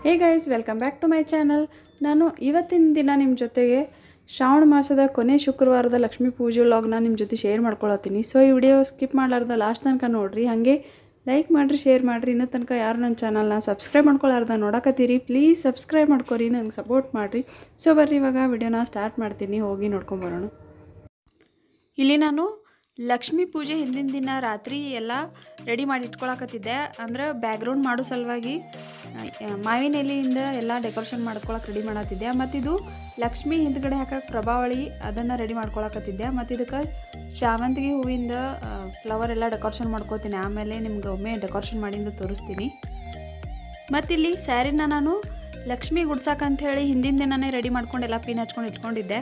hey guys welcome back to my channel ನಾನು ಇವತ್ತಿನ ದಿನ ನಿಮ್ಮ ಜೊತೆಗೆ ಶ್ರಾವಣ ಮಾಸದ ಕೊನೆ ಶುಕ್ರವಾರದ ಲಕ್ಷ್ಮೀ ಪೂಜೆ ವ್ಲಾಗ್ನ ನಿಮ್ಮ ಜೊತೆ ಶೇರ್ ಮಾಡ್ಕೊಳತ್ತೀನಿ ಸೊ ಈ ವಿಡಿಯೋ ಸ್ಕಿಪ್ ಮಾಡಲಾರ್ದ ಲಾಸ್ಟ್ ತನಕ ನೋಡಿರಿ ಹಾಗೆ ಲೈಕ್ ಮಾಡಿರಿ ಶೇರ್ ಮಾಡಿರಿ ಇನ್ನೂ ತನಕ ಯಾರು ನನ್ನ ಚಾನಲ್ನ ಸಬ್ಸ್ಕ್ರೈಬ್ ಮಾಡ್ಕೊಳಾರ್ದ ನೋಡಕತ್ತೀರಿ ಪ್ಲೀಸ್ ಸಬ್ಸ್ಕ್ರೈಬ್ ಮಾಡ್ಕೊರಿ ನನಗೆ ಸಪೋರ್ಟ್ ಮಾಡಿರಿ ಸೊ ಬರ್ರಿ ಇವಾಗ ವಿಡಿಯೋನ ಸ್ಟಾರ್ಟ್ ಮಾಡ್ತೀನಿ ಹೋಗಿ ನೋಡ್ಕೊಂಬರೋಣ ಇಲ್ಲಿ ನಾನು ಲಕ್ಷ್ಮೀ ಪೂಜೆ ಹಿಂದಿನ ದಿನ ರಾತ್ರಿ ಎಲ್ಲ ರೆಡಿ ಮಾಡಿ ಇಟ್ಕೊಳಕತ್ತಿದ್ದೆ ಅಂದ್ರೆ ಬ್ಯಾಕ್ಗ್ರೌಂಡ್ ಮಾಡೋ ಸಲುವಾಗಿ ಆ, ಮಾವಿನ ಎಲೆಯಿಂದ ಎಲ್ಲ ಡೆಕೋರೇಷನ್ ಮಾಡ್ಕೊಳಕ್ಕೆ ರೆಡಿ ಮಾಡತ್ತಿದ್ದೆ ಮತ್ತು ಇದು ಲಕ್ಷ್ಮಿ ಹಿಂದ್ಗಡೆ ಹಾಕಕ್ಕೆ ಪ್ರಭಾವಳಿ ಅದನ್ನು ರೆಡಿ ಮಾಡ್ಕೊಳಕತ್ತಿದ್ದೆ ಮತ್ತು ಇದಕ್ಕೆ ಶಾವಂತಿಗೆ ಹೂವಿಂದ ಫ್ಲವರ್ ಎಲ್ಲ ಡೆಕೋರೇಷನ್ ಮಾಡ್ಕೋತೀನಿ ಆಮೇಲೆ ನಿಮ್ಗೆ ಒಮ್ಮೆ ಡೆಕೋರೇಷನ್ ಮಾಡಿಂದ ತೋರಿಸ್ತೀನಿ ಮತ್ತಿಲ್ಲಿ ಸ್ಯಾರಿನ ನಾನು ಲಕ್ಷ್ಮಿ ಗುಡ್ಸಕ್ಕಂತ ಹೇಳಿ ಹಿಂದಿನ ದಿನನೇ ರೆಡಿ ಮಾಡ್ಕೊಂಡು ಎಲ್ಲ ಪಿನ್ ಹಚ್ಕೊಂಡು ಇಟ್ಕೊಂಡಿದ್ದೆ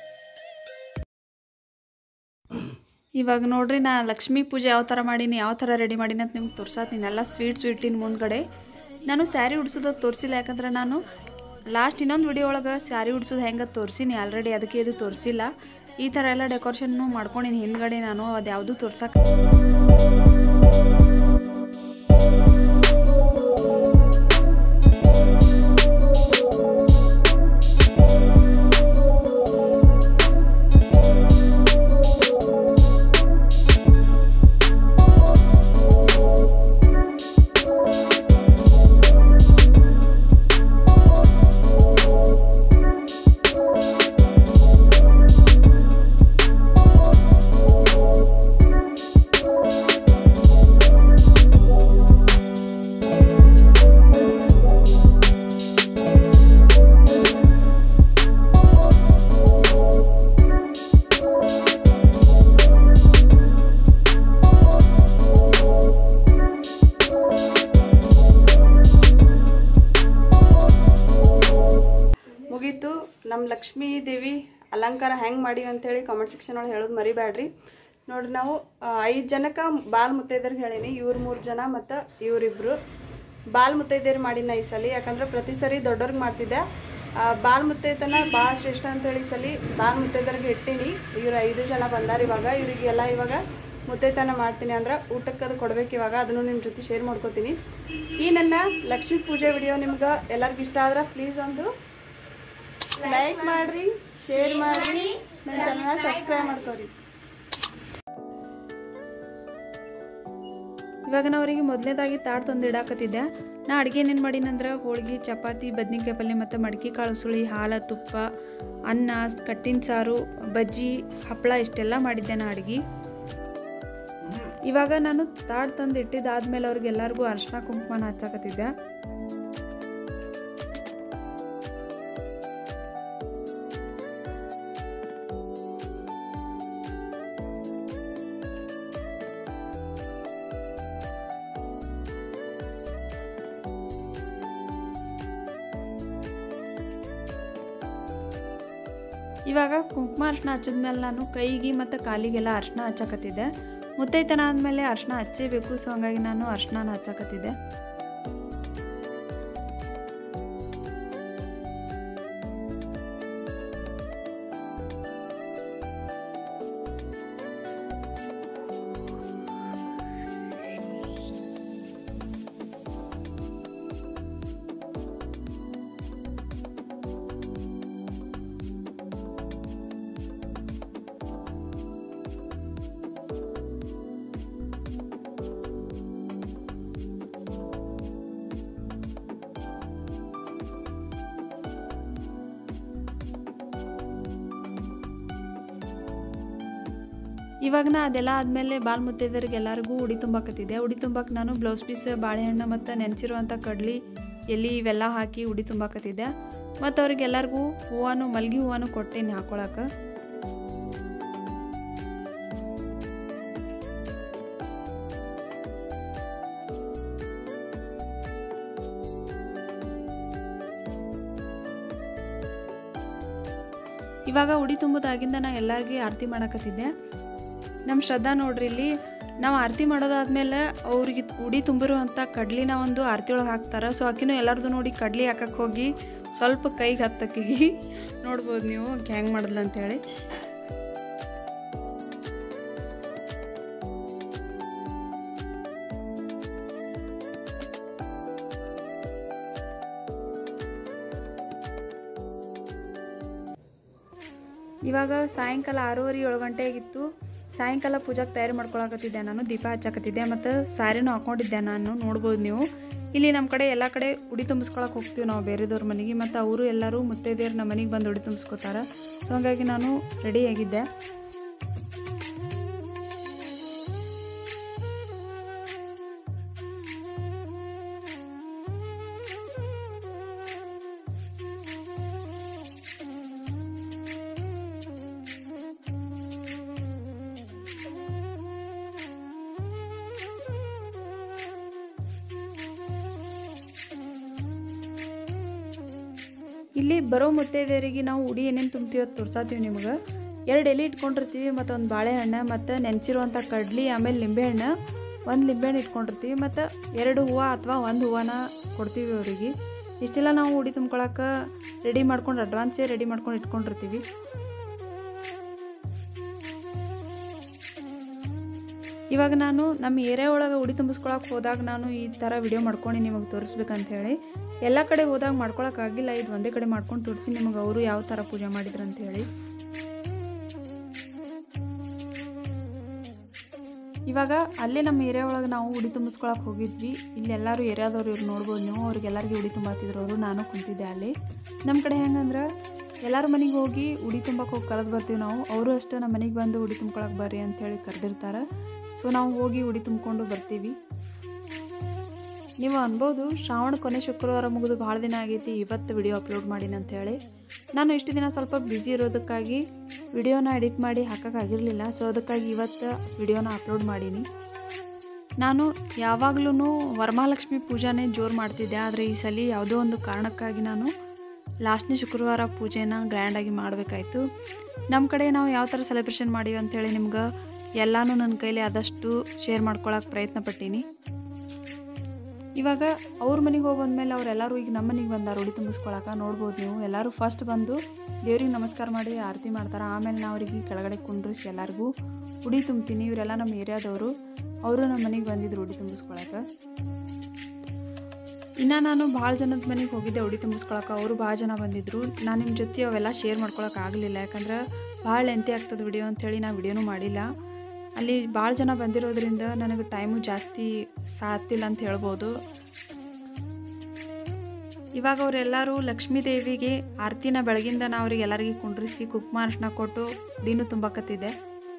ಇವಾಗ ನೋಡ್ರಿ ನಾ ಲಕ್ಷ್ಮೀ ಪೂಜೆ ಯಾವ ಥರ ಮಾಡೀನಿ ಯಾವ ಥರ ರೆಡಿ ಮಾಡೀನಿ ಅಂತ ನಿಮ್ಗೆ ತೋರ್ಸಾತೀನಿ ಎಲ್ಲ ಸ್ವೀಟ್ ಸ್ವೀಟಿನ ಮುಂದ್ಗಡೆ ನಾನು ಸ್ಯಾರಿ ಉಡ್ಸೋದು ತೋರಿಸಿಲ್ಲ ಯಾಕಂದ್ರೆ ನಾನು ಲಾಸ್ಟ್ ಇನ್ನೊಂದು ವಿಡಿಯೋ ಒಳಗೆ ಸ್ಯಾರಿ ಉಡ್ಸೋದು ಹೆಂಗೆ ತೋರಿಸಿನಿ ಆಲ್ರೆಡಿ ಅದಕ್ಕೆ ಇದು ತೋರಿಸಿಲ್ಲ ಈ ಥರ ಎಲ್ಲ ಡೆಕೋರೇಷನ್ನು ಮಾಡ್ಕೊಂಡಿನಿ ಹಿಂದ್ಗಡೆ ನಾನು ಅದು ಯಾವುದು ತೋರ್ಸಕ್ಕೆ ಮುಗೀತು ನಮ್ಮ ಲಕ್ಷ್ಮೀ ದೇವಿ ಅಲಂಕಾರ ಹೆಂಗೆ ಮಾಡೀವಿ ಅಂತೇಳಿ ಕಾಮೆಂಟ್ ಸೆಕ್ಷನ್ ಒಳಗೆ ಹೇಳೋದು ಮರಿಬೇಡ್ರಿ ನೋಡ್ರಿ ನಾವು ಐದು ಜನಕ್ಕೆ ಬಾಲ್ ಮುತ್ತೈದರಿಗೆ ಹೇಳೀನಿ ಇವ್ರು ಮೂರು ಜನ ಮತ್ತು ಇವರಿಬ್ರು ಬಾಲ್ ಮುತ್ತೈದೆಯರು ಮಾಡಿನ ಈ ಸಲ ಯಾಕಂದ್ರೆ ಪ್ರತಿ ಸರಿ ದೊಡ್ಡವ್ರಿಗೆ ಮಾಡ್ತಿದ್ದೆ ಆ, ಬಾಲ್ ಮುತ್ತೈದನ ಭಾಳ ಶ್ರೇಷ್ಠ ಅಂತೇಳಿ ಈ ಸಲ ಬಾಲ್ ಮುತ್ತೈದರಿಗೆ ಇಟ್ಟೀನಿ ಇವ್ರು ಐದು ಜನ ಬಂದಾರ ಇವಾಗ ಇವರಿಗೆಲ್ಲ ಇವಾಗ ಮುತ್ತೈತನ ಮಾಡ್ತೀನಿ ಅಂದ್ರೆ ಊಟಕ್ಕೆ ಅದು ಕೊಡ್ಬೇಕು ಇವಾಗ ಅದನ್ನು ನಿಮ್ಮ ಜೊತೆ ಶೇರ್ ಮಾಡ್ಕೋತೀನಿ ಈ ನನ್ನ ಲಕ್ಷ್ಮೀ ಪೂಜೆ ವಿಡಿಯೋ ನಿಮ್ಗೆ ಎಲ್ಲರಿಗೂ ಇಷ್ಟ ಆದ್ರೆ ಪ್ಲೀಸ್ ಒಂದು ಲೈಕ್ ಮಾಡ್ರಿ ಶೇರ್ ಮಾಡ್ರಿ ನನ್ನ ಚಾನಲ್ನ ಸಬ್ಸ್ಕ್ರೈಬ್ ಮಾಡ್ಕೊರಿ ಇವಾಗ ನಾ ಅವರಿಗೆ ಮೊದಲನೇದಾಗಿ ತಾಡ್ ತಂದು ಇಡಾಕತ್ತಿದ್ದೆ ನಾ ಅಡುಗೆ ಏನೇನು ಮಾಡೀನಂದ್ರೆ ಹೋಳ್ಗೆ ಚಪಾತಿ ಬದ್ನಿಕಾಯಿ ಪಲ್ಯ ಮತ್ತು ಮಡಿಕೆ ಕಾಳು ಸುಳಿ ಹಾಲು ತುಪ್ಪ ಅನ್ನ ಕಟ್ಟಿನ ಸಾರು ಬಜ್ಜಿ ಹಪ್ಪಳ ಇಷ್ಟೆಲ್ಲ ಮಾಡಿದ್ದೆ ನಾ ಅಡುಗೆ ಇವಾಗ ನಾನು ತಾಡ್ ತಂದು ಇಟ್ಟಿದ್ದಾದ್ಮೇಲೆ ಅವ್ರಿಗೆಲ್ಲರಿಗೂ ಅರ್ಶಿನ ಕುಂಕುಮನ ಹಚ್ಚಾಕತ್ತಿದ್ದೆ ಇವಾಗ ಕುಂಕುಮ ಅರ್ಶಿನ ಹಚ್ಚಿದ್ಮೇಲೆ ನಾನು ಕೈಗೆ ಮತ್ತು ಕಾಲಿಗೆಲ್ಲ ಅರ್ಶಿನ ಹಚ್ಚಕತ್ತಿದ್ದೆ ಮುತ್ತೈತನ ಆದಮೇಲೆ ಅರ್ಶಿನ ಹಚ್ಚೇಬೇಕು ಸೊ ಹಂಗಾಗಿ ನಾನು ಅರ್ಶಿನ ಹಚ್ಚಕತ್ತಿದ್ದೆ ಇವಾಗ ನಾ ಅದೆಲ್ಲ ಆದಮೇಲೆ ಬಾಲ್ ಮುತ್ತೈದರಿಗೆ ಎಲ್ಲರಿಗೂ ಉಡಿ ತುಂಬಾಕತ್ತಿದ್ದೆ ಉಡಿ ತುಂಬಕ್ಕೆ ನಾನು ಬ್ಲೌಸ್ ಪೀಸ್ ಬಾಳೆಹಣ್ಣು ಮತ್ತು ನೆನೆಸಿರುವಂಥ ಕಡ್ಲಿ ಎಲೆ ಇವೆಲ್ಲ ಹಾಕಿ ಉಡಿ ತುಂಬಾಕತ್ತಿದ್ದೆ ಮತ್ತು ಅವ್ರಿಗೆಲ್ಲರಿಗೂ ಹೂವನ್ನು ಮಲ್ಗೆ ಹೂವನ್ನು ಕೊಡ್ತೀನಿ ಹಾಕೊಳಕ್ಕೆ ಇವಾಗ ಉಡಿ ತುಂಬೋದಾಗಿಂದ ನಾ ಎಲ್ಲರಿಗೆ ಆರತಿ ಮಾಡಕತ್ತಿದ್ದೆ ನಮ್ಮ ಶ್ರದ್ಧಾ ನೋಡ್ರಿ ಇಲ್ಲಿ ನಾವು ಆರತಿ ಮಾಡೋದಾದ್ಮೇಲೆ ಅವ್ರಿಗೆ ಉಡಿ ತುಂಬಿರುವಂಥ ಕಡ್ಲಿನ ಒಂದು ಆರತಿ ಒಳಗೆ ಹಾಕ್ತಾರೆ ಸೊ ಆಕಿನೂ ಎಲ್ಲರದು ನೋಡಿ ಕಡ್ಲಿ ಹಾಕಕ್ಕೆ ಹೋಗಿ ಸ್ವಲ್ಪ ಕೈಗೆ ಹತ್ತಕ್ಕಿಗಿ ನೋಡ್ಬೋದು ನೀವು ಹೆಂಗೆ ಮಾಡಿದ್ಲ ಅಂತೇಳಿ ಇವಾಗ ಸಾಯಂಕಾಲ ಆರೂವರೆ ಏಳು ಗಂಟೆ ಆಗಿತ್ತು ಸಾಯಂಕಾಲ ಪೂಜಾಗೆ ತಯಾರಿ ಮಾಡ್ಕೊಳಕತ್ತಿದ್ದೆ ನಾನು ದೀಪ ಹಚ್ಚಾಕತ್ತಿದ್ದೆ ಮತ್ತು ಸಾರಿನೂ ಹಾಕೊಂಡಿದ್ದೆ ನಾನು ನೋಡ್ಬೋದು ನೀವು ಇಲ್ಲಿ ನಮ್ಮ ಕಡೆ ಎಲ್ಲ ಕಡೆ ಉಡಿ ತುಂಬಿಸ್ಕೊಳಕ್ಕೆ ಹೋಗ್ತೀವಿ ನಾವು ಬೇರೆದವ್ರ ಮನೆಗೆ ಮತ್ತು ಅವರು ಎಲ್ಲರೂ ಮುತ್ತೈದೆಯರು ನಮ್ಮ ಮನೆಗೆ ಬಂದು ಉಡಿ ತುಂಬಿಸ್ಕೊತಾರೆ ಸೊ ಹಾಗಾಗಿ ನಾನು ರೆಡಿಯಾಗಿದ್ದೆ ಇಲ್ಲಿ ಬರೋ ಮುತ್ತೈದೆಯರಿಗೆ ನಾವು ಉಡಿ ಏನೇನು ತುಂಬ್ತೀವಿ ಅದು ತೋರ್ಸಾತೀವಿ ನಿಮ್ಗೆ ಎರಡು ಎಲೆ ಇಟ್ಕೊಂಡಿರ್ತೀವಿ ಮತ್ತು ಒಂದು ಬಾಳೆಹಣ್ಣು ಮತ್ತು ನೆನೆಸಿರುವಂಥ ಕಡ್ಲಿ ಆಮೇಲೆ ನಿಂಬೆಹಣ್ಣು ಒಂದು ನಿಂಬೆಹಣ್ಣು ಇಟ್ಕೊಂಡಿರ್ತೀವಿ ಮತ್ತು ಎರಡು ಹೂವು ಅಥವಾ ಒಂದು ಹೂವನ ಕೊಡ್ತೀವಿ ಅವರಿಗೆ ಇಷ್ಟೆಲ್ಲ ನಾವು ಉಡಿ ತುಂಬ್ಕೊಳಕ್ಕೆ ರೆಡಿ ಮಾಡ್ಕೊಂಡು ಅಡ್ವಾನ್ಸೇ ರೆಡಿ ಮಾಡ್ಕೊಂಡು ಇಟ್ಕೊಂಡಿರ್ತೀವಿ ಇವಾಗ ನಾನು ನಮ್ಮ ಏರಿಯಾ ಒಳಗೆ ಉಡಿ ತುಂಬಿಸ್ಕೊಳಕ್ಕೆ ಹೋದಾಗ ನಾನು ಈ ಥರ ವಿಡಿಯೋ ಮಾಡ್ಕೊಂಡು ನಿಮಗೆ ತೋರಿಸ್ಬೇಕಂತ ಹೇಳಿ ಎಲ್ಲ ಕಡೆ ಹೋದಾಗ ಮಾಡ್ಕೊಳಕ್ಕಾಗಿಲ್ಲ ಇದು ಒಂದೇ ಕಡೆ ಮಾಡ್ಕೊಂಡು ತೋರಿಸಿ ನಿಮಗೆ ಅವರು ಯಾವ ಥರ ಪೂಜೆ ಮಾಡಿದ್ರು ಅಂತ ಹೇಳಿ ಇವಾಗ ಅಲ್ಲೇ ನಮ್ಮ ಏರಿಯಾ ಒಳಗೆ ನಾವು ಉಡಿ ತುಂಬಿಸ್ಕೊಳಕ್ಕೆ ಹೋಗಿದ್ವಿ ಇಲ್ಲಿ ಎಲ್ಲರೂ ಏರಿಯಾದವ್ರು ಇವ್ರು ನೋಡ್ಬೋದು ನೀವು ಅವ್ರಿಗೆಲ್ಲರಿಗೂ ಉಡಿ ತುಂಬಾತಿದ್ರು ಅವರು ನಾನು ಕುಂತಿದ್ದೆ ಅಲ್ಲಿ ನಮ್ಮ ಕಡೆ ಹೆಂಗಂದ್ರೆ ಎಲ್ಲರ ಮನೆಗೆ ಹೋಗಿ ಉಡಿ ತುಂಬಕ್ಕೆ ಹೋಗಿ ಕರೆದು ಬರ್ತೀವಿ ನಾವು ಅವರು ಅಷ್ಟೇ ನಮ್ಮ ಮನೆಗೆ ಬಂದು ಉಡಿ ತುಂಬ್ಕೊಳಕ್ಕೆ ಬರ್ರಿ ಅಂತೇಳಿ ಕರೆದಿರ್ತಾರೆ ಸೊ ನಾವು ಹೋಗಿ ಉಡಿ ತುಂಬಿಕೊಂಡು ಬರ್ತೀವಿ ನೀವು ಅನ್ಬೋದು ಶ್ರಾವಣ ಕೊನೆ ಶುಕ್ರವಾರ ಮುಗಿದು ಭಾಳ ದಿನ ಆಗೈತಿ ಇವತ್ತು ವಿಡಿಯೋ ಅಪ್ಲೋಡ್ ಮಾಡೀನಿ ಅಂತ ಹೇಳಿ ನಾನು ಇಷ್ಟು ದಿನ ಸ್ವಲ್ಪ ಬ್ಯುಸಿ ಇರೋದಕ್ಕಾಗಿ ವಿಡಿಯೋನ ಎಡಿಟ್ ಮಾಡಿ ಹಾಕೋಕ್ಕಾಗಿರಲಿಲ್ಲ ಸೊ ಅದಕ್ಕಾಗಿ ಇವತ್ತು ವಿಡಿಯೋನ ಅಪ್ಲೋಡ್ ಮಾಡೀನಿ ನಾನು ಯಾವಾಗಲೂ ವರಮಹಾಲಕ್ಷ್ಮಿ ಪೂಜಾನೇ ಜೋರು ಮಾಡ್ತಿದ್ದೆ ಆದರೆ ಈ ಸಲ ಯಾವುದೋ ಒಂದು ಕಾರಣಕ್ಕಾಗಿ ನಾನು ಲಾಸ್ಟ್ನೇ ಶುಕ್ರವಾರ ಪೂಜೆನ ಗ್ರ್ಯಾಂಡಾಗಿ ಮಾಡಬೇಕಾಯ್ತು ನಮ್ಮ ಕಡೆ ನಾವು ಯಾವ ಥರ ಸೆಲೆಬ್ರೇಷನ್ ಮಾಡೀವಿ ಅಂಥೇಳಿ ನಿಮ್ಗೆ ಎಲ್ಲನೂ ನನ್ನ ಕೈಲಿ ಆದಷ್ಟು ಶೇರ್ ಮಾಡ್ಕೊಳಕ್ಕೆ ಪ್ರಯತ್ನ ಪಟ್ಟೀನಿ ಇವಾಗ ಅವ್ರ ಮನೆಗೆ ಹೋಗಿ ಬಂದಮೇಲೆ ಅವರೆಲ್ಲರೂ ಈಗ ನಮ್ಮ ಮನೆಗೆ ಬಂದಾರ ಉಡಿ ತುಂಬಿಸ್ಕೊಳಕ್ಕೆ ನೋಡ್ಬೋದು ನೀವು ಎಲ್ಲರೂ ಫಸ್ಟ್ ಬಂದು ದೇವ್ರಿಗೆ ನಮಸ್ಕಾರ ಮಾಡಿ ಆರತಿ ಮಾಡ್ತಾರೆ ಆಮೇಲೆ ನಾವು ಅವ್ರಿಗೆ ಕೆಳಗಡೆ ಕುಂಡ್ರಿಸಿ ಎಲ್ಲರಿಗೂ ಉಡಿ ತುಂಬ್ತೀನಿ ಇವರೆಲ್ಲ ನಮ್ಮ ಏರಿಯಾದವರು ಅವರು ನಮ್ಮ ಮನೆಗೆ ಬಂದಿದ್ರು ಉಡಿ ತುಂಬಿಸ್ಕೊಳಕ್ಕೆ ಇನ್ನು ನಾನು ಭಾಳ ಜನದ ಮನೆಗೆ ಹೋಗಿದ್ದೆ ಉಡಿ ತುಂಬಿಸ್ಕೊಳಕ್ಕೆ ಅವರು ಭಾಳ ಜನ ಬಂದಿದ್ದರು ನಾನು ನಿಮ್ಮ ಜೊತೆ ಅವೆಲ್ಲ ಶೇರ್ ಮಾಡ್ಕೊಳಕ್ಕೆ ಆಗಲಿಲ್ಲ ಯಾಕಂದ್ರೆ ಭಾಳ ಲೆಂತಿ ಆಗ್ತದೆ ವಿಡಿಯೋ ಅಂಥೇಳಿ ನಾನು ವಿಡಿಯೋನೂ ಮಾಡಿಲ್ಲ ಅಲ್ಲಿ ಭಾಳ ಜನ ಬಂದಿರೋದ್ರಿಂದ ನನಗೆ ಟೈಮು ಜಾಸ್ತಿ ಸಾತಿಲ್ಲ ಅಂತ ಹೇಳ್ಬೋದು ಇವಾಗ ಅವರೆಲ್ಲರೂ ಲಕ್ಷ್ಮೀ ದೇವಿಗೆ ಆರತಿನ ಬೆಳಗಿಂದ ನಾ ಅವ್ರಿಗೆ ಎಲ್ಲರಿಗೆ ಕುಂಡ್ರಿಸಿ ಕುಂಕುಮ ಅರ್ಶಿನ ಕೊಟ್ಟು ಉಡಿನೂ ತುಂಬಾಕತ್ತಿದ್ದೆ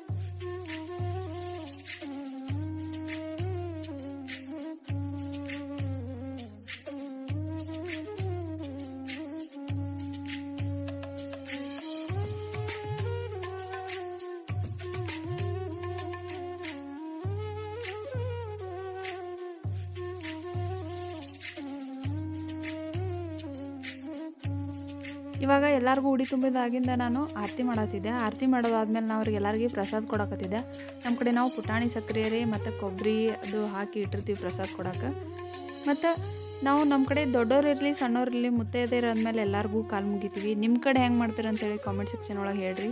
ಇವಾಗ ಎಲ್ಲರಿಗೂ ಉಡಿ ತುಂಬಿದಾಗಿಂದ ನಾನು ಆರತಿ ಮಾಡತ್ತಿದ್ದೆ ಆರತಿ ಮಾಡೋದಾದ್ಮೇಲೆ ನಾವು ಅವ್ರಿಗೆ ಎಲ್ಲರಿಗೆ ಪ್ರಸಾದ ಕೊಡಕತ್ತಿದ್ದೆ ನಮ್ಮ ಕಡೆ ನಾವು ಪುಟಾಣಿ ಸಕ್ಕರೆ ರೀ ಮತ್ತು ಕೊಬ್ಬರಿ ಅದು ಹಾಕಿ ಇಟ್ಟಿರ್ತೀವಿ ಪ್ರಸಾದ ಕೊಡಕ್ಕೆ ಮತ್ತು ನಾವು ನಮ್ಮ ಕಡೆ ದೊಡ್ಡವ್ರು ಇರಲಿ ಸಣ್ಣವ್ರು ಇರಲಿ ಮುತ್ತೈದೆಯರು ಅಂದಮೇಲೆ ಎಲ್ಲರಿಗೂ ಕಾಲು ಮುಗಿತೀವಿ ನಿಮ್ಮ ಕಡೆ ಹೆಂಗೆ ಮಾಡ್ತೀರ ಅಂತೇಳಿ ಕಾಮೆಂಟ್ ಸೆಕ್ಷನ್ ಒಳಗೆ ಹೇಳ್ರಿ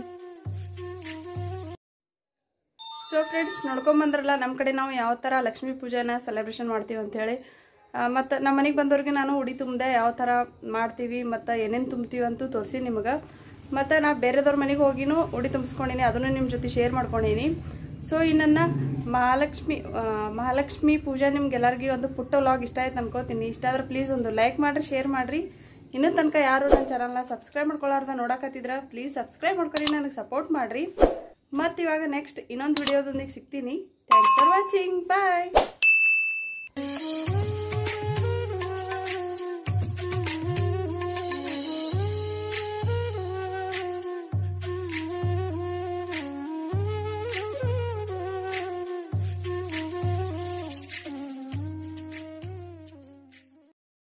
ಸೊ ಫ್ರೆಂಡ್ಸ್ ನೋಡ್ಕೊಂಬಂದ್ರಲ್ಲ ನಮ್ಮ ಕಡೆ ನಾವು ಯಾವ ಥರ ಲಕ್ಷ್ಮೀ ಪೂಜೆನ ಸೆಲೆಬ್ರೇಷನ್ ಮಾಡ್ತೀವಿ ಅಂಥೇಳಿ ಮತ್ತು ನಮ್ಮ ಮನೆಗೆ ಬಂದವ್ರಿಗೆ ನಾನು ಉಡಿ ತುಂಬಿದೆ ಯಾವ ಥರ ಮಾಡ್ತೀವಿ ಮತ್ತು ಏನೇನು ತುಂಬ್ತೀವಿ ಅಂತೂ ತೋರಿಸಿ ನಿಮಗೆ ಮತ್ತು ನಾ ಬೇರೆದವ್ರ ಮನೆಗೆ ಹೋಗಿನೂ ಉಡಿ ತುಂಬಿಸ್ಕೊಂಡಿನಿ ಅದನ್ನು ನಿಮ್ಮ ಜೊತೆ ಶೇರ್ ಮಾಡ್ಕೊಂಡೀನಿ ಸೊ ಈ ನನ್ನ ಮಹಾಲಕ್ಷ್ಮಿ ಆ, ಮಹಾಲಕ್ಷ್ಮಿ ಪೂಜಾ ನಿಮ್ಗೆಲ್ಲರಿಗೂ ಒಂದು ಪುಟ್ಟ ವ್ಲಾಗ್ ಇಷ್ಟ ಆಯ್ತು ಅನ್ಕೋತೀನಿ ಇಷ್ಟ ಆದ್ರೆ ಪ್ಲೀಸ್ ಒಂದು ಲೈಕ್ ಮಾಡಿರಿ ಶೇರ್ ಮಾಡಿರಿ ಇನ್ನೂ ತನಕ ಯಾರು ನನ್ನ ಚಾನಲ್ನ ಸಬ್ಸ್ಕ್ರೈಬ್ ಮಾಡ್ಕೊಳ್ಳಾರ್ದ ನೋಡಕತ್ತಿದ್ರ ಪ್ಲೀಸ್ ಸಬ್ಸ್ಕ್ರೈಬ್ ಮಾಡ್ಕೊರಿ ನನಗೆ ಸಪೋರ್ಟ್ ಮಾಡಿರಿ ಮತ್ತು ಇವಾಗ ನೆಕ್ಸ್ಟ್ ಇನ್ನೊಂದು ವಿಡಿಯೋದೊಂದಿಗೆ ಸಿಗ್ತೀನಿ ಥ್ಯಾಂಕ್ಸ್ ಫಾರ್ ವಾಚಿಂಗ್ ಬಾಯ್